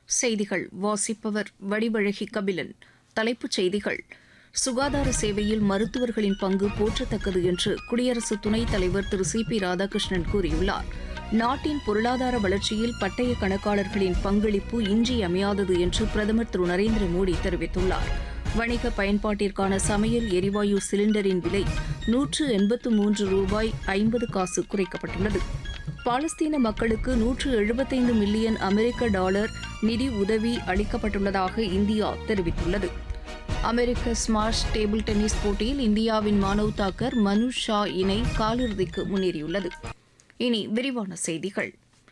செய்திகள் வாசிப்பவர் வடிவழகி கபிலன் தலைப்புச் செய்திகள் சுகாதார சேவையில் மருத்துவர்களின் பங்கு போற்றத்தக்கது என்று குடியரசு துணைத் தலைவர் திரு சி பி ராதாகிருஷ்ணன் கூறியுள்ளார் நாட்டின் பொருளாதார வளர்ச்சியில் பட்டய கணக்காளர்களின் பங்களிப்பு இன்றியமையாதது என்று பிரதமர் திரு நரேந்திர மோடி தெரிவித்துள்ளார் வணிக பயன்பாட்டிற்கான சமையல் எரிவாயு சிலிண்டரின் விலை நூற்று எண்பத்து மூன்று ரூபாய் ஐம்பது காசு குறைக்கப்பட்டுள்ளது பாலஸ்தீன மக்களுக்கு நூற்று எழுபத்தைந்து மில்லியன் அமெரிக்க டாலர் நிதி உதவி அளிக்கப்பட்டுள்ளதாக இந்தியா தெரிவித்துள்ளது அமெரிக்க ஸ்மாஷ் டேபிள் டென்னிஸ் போட்டியில் இந்தியாவின் மானவ் தாக்கர் மனு ஷா இணை காலிறுதிக்கு முன்னேறியுள்ளது இனி விரிவான செய்திகள்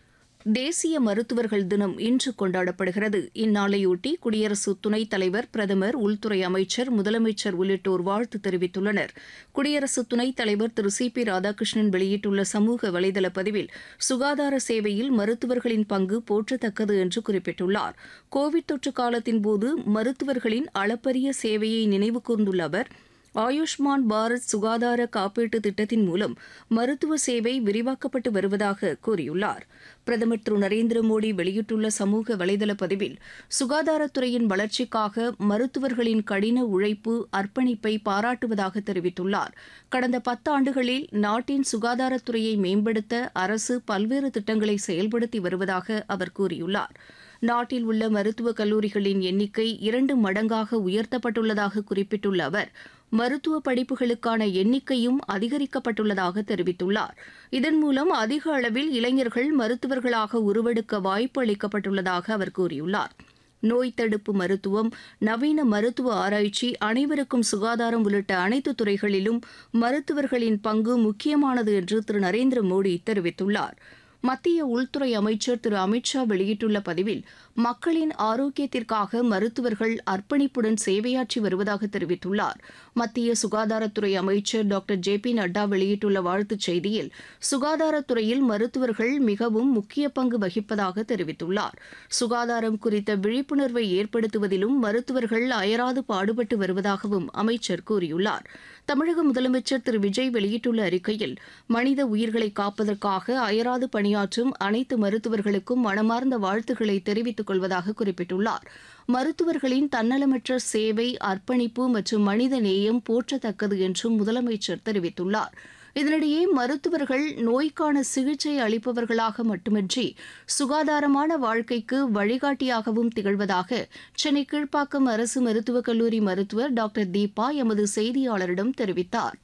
தேசிய மருத்துவர்கள் தினம் இன்று கொண்டாடப்படுகிறது இந்நாளையொட்டி குடியரசு துணைத் தலைவர் பிரதமர் உள்துறை அமைச்சர் முதலமைச்சர் உள்ளிட்டோர் வாழ்த்து தெரிவித்துள்ளனர் குடியரசு துணைத் தலைவர் திரு சி பி ராதாகிருஷ்ணன் வெளியிட்டுள்ள சமூக வலைதள பதிவில் சுகாதார சேவையில் மருத்துவர்களின் பங்கு போற்றத்தக்கது என்று குறிப்பிட்டுள்ளார் கோவிட் தொற்று காலத்தின்போது மருத்துவர்களின் அளப்பரிய சேவையை நினைவு கூர்ந்துள்ள அவர் ஆயுஷ்மான் பாரத் சுகாதார காப்பீட்டு திட்டத்தின் மூலம் மருத்துவ சேவை விரிவாக்கப்பட்டு வருவதாக கூறியுள்ளார் பிரதமர் திரு நரேந்திர மோடி வெளியிட்டுள்ள சமூக வலைதள பதிவில் சுகாதாரத்துறையின் வளர்ச்சிக்காக மருத்துவர்களின் கடின உழைப்பு அர்ப்பணிப்பை பாராட்டுவதாக தெரிவித்துள்ளார் கடந்த பத்தாண்டுகளில் நாட்டின் சுகாதாரத்துறையை மேம்படுத்த அரசு பல்வேறு திட்டங்களை செயல்படுத்தி வருவதாக அவர் கூறியுள்ளார் நாட்டில் உள்ள மருத்துவக் கல்லூரிகளின் எண்ணிக்கை இரண்டு மடங்காக உயர்த்தப்பட்டுள்ளதாக குறிப்பிட்டுள்ள அவர் மருத்துவ படிப்புகளுக்கான எண்ணிக்கையும் அதிகரிக்கப்பட்டுள்ளதாக தெரிவித்துள்ளார் இதன் மூலம் அதிக அளவில் இளைஞர்கள் மருத்துவர்களாக உருவெடுக்க வாய்ப்பு அளிக்கப்பட்டுள்ளதாக அவர் கூறியுள்ளார் நோய் தடுப்பு மருத்துவம் நவீன மருத்துவ ஆராய்ச்சி அனைவருக்கும் சுகாதாரம் உள்ளிட்ட அனைத்து துறைகளிலும் மருத்துவர்களின் பங்கு முக்கியமானது என்று திரு நரேந்திர மோடி தெரிவித்துள்ளார் மத்திய உள்துறை அமைச்சர் திரு அமித்ஷா வெளியிட்டுள்ள பதிவில் மக்களின் ஆரோக்கியத்திற்காக மருத்துவர்கள் அர்ப்பணிப்புடன் சேவையாற்றி வருவதாக தெரிவித்துள்ளார் மத்திய சுகாதாரத்துறை அமைச்சர் டாக்டர் ஜே பி நட்டா வெளியிட்டுள்ள வாழ்த்துச் செய்தியில் சுகாதாரத்துறையில் மருத்துவர்கள் மிகவும் முக்கிய பங்கு வகிப்பதாக தெரிவித்துள்ளார் சுகாதாரம் குறித்த விழிப்புணர்வை ஏற்படுத்துவதிலும் மருத்துவர்கள் அயராது பாடுபட்டு வருவதாகவும் அமைச்சர் கூறியுள்ளார் தமிழக முதலமைச்சர் திரு விஜய் வெளியிட்டுள்ள அறிக்கையில் மனித உயிர்களை காப்பதற்காக அயராது பணியாற்றும் அனைத்து மருத்துவர்களுக்கும் மனமார்ந்த வாழ்த்துக்களை தெரிவித்துக் கொள்வதாக குறிப்பிட்டுள்ளார் மருத்துவர்களின் தன்னலமற்ற சேவை அர்ப்பணிப்பு மற்றும் மனித நேயம் போற்றத்தக்கது என்றும் முதலமைச்சர் தெரிவித்துள்ளார் இதனிடையே மருத்துவர்கள் நோய்க்கான சிகிச்சை அளிப்பவர்களாக மட்டுமின்றி சுகாதாரமான வாழ்க்கைக்கு வழிகாட்டியாகவும் திகழ்வதாக சென்னை கீழ்ப்பாக்கம் அரசு மருத்துவக் கல்லூரி மருத்துவர் டாக்டர் தீபா எமது செய்தியாளரிடம் தெரிவித்தார்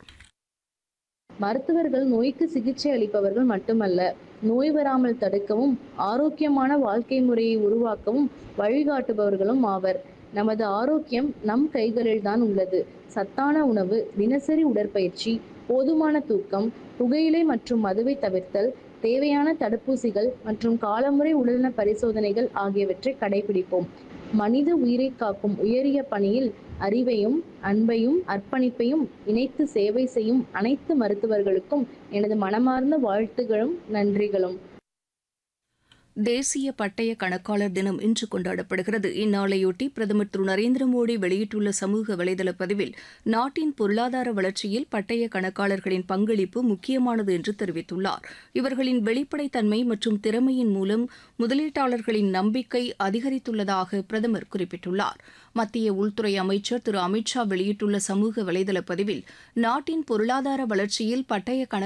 மருத்துவர்கள் நோய்க்கு சிகிச்சை அளிப்பவர்கள் மட்டுமல்ல நோய் வராமல் தடுக்கவும் ஆரோக்கியமான வாழ்க்கை முறையை உருவாக்கவும் வழிகாட்டுபவர்களும் ஆவர் நமது ஆரோக்கியம் நம் கைகளில்தான் உள்ளது சத்தான உணவு தினசரி உடற்பயிற்சி போதுமான தூக்கம் புகையிலை மற்றும் மதுவை தவிர்த்தல் தேவையான தடுப்பூசிகள் மற்றும் காலமுறை உடல்நல பரிசோதனைகள் ஆகியவற்றை கடைபிடிப்போம் மனித உயிரை காக்கும் உயரிய பணியில் அறிவையும் அன்பையும் அர்ப்பணிப்பையும் இணைத்து சேவை செய்யும் அனைத்து மருத்துவர்களுக்கும் எனது மனமார்ந்த வாழ்த்துகளும் நன்றிகளும் தேசிய பட்டய கணக்காளர் தினம் இன்று கொண்டாடப்படுகிறது இந்நாளையொட்டி பிரதமர் திரு நரேந்திர மோடி வெளியிட்டுள்ள சமூக வலைதள பதிவில் நாட்டின் பொருளாதார வளர்ச்சியில் பட்டய கணக்காளர்களின் பங்களிப்பு முக்கியமானது என்று தெரிவித்துள்ளார் இவர்களின் வெளிப்படைத்தன்மை மற்றும் திறமையின் மூலம் முதலீட்டாளர்களின் நம்பிக்கை அதிகரித்துள்ளதாக பிரதமர் குறிப்பிட்டுள்ளார் மத்திய உள்துறை அமைச்சர் திரு அமித்ஷா வெளியிட்டுள்ள சமூக வலைதள பதிவில் நாட்டின் பொருளாதார வளர்ச்சியில் பட்டய கணக்கு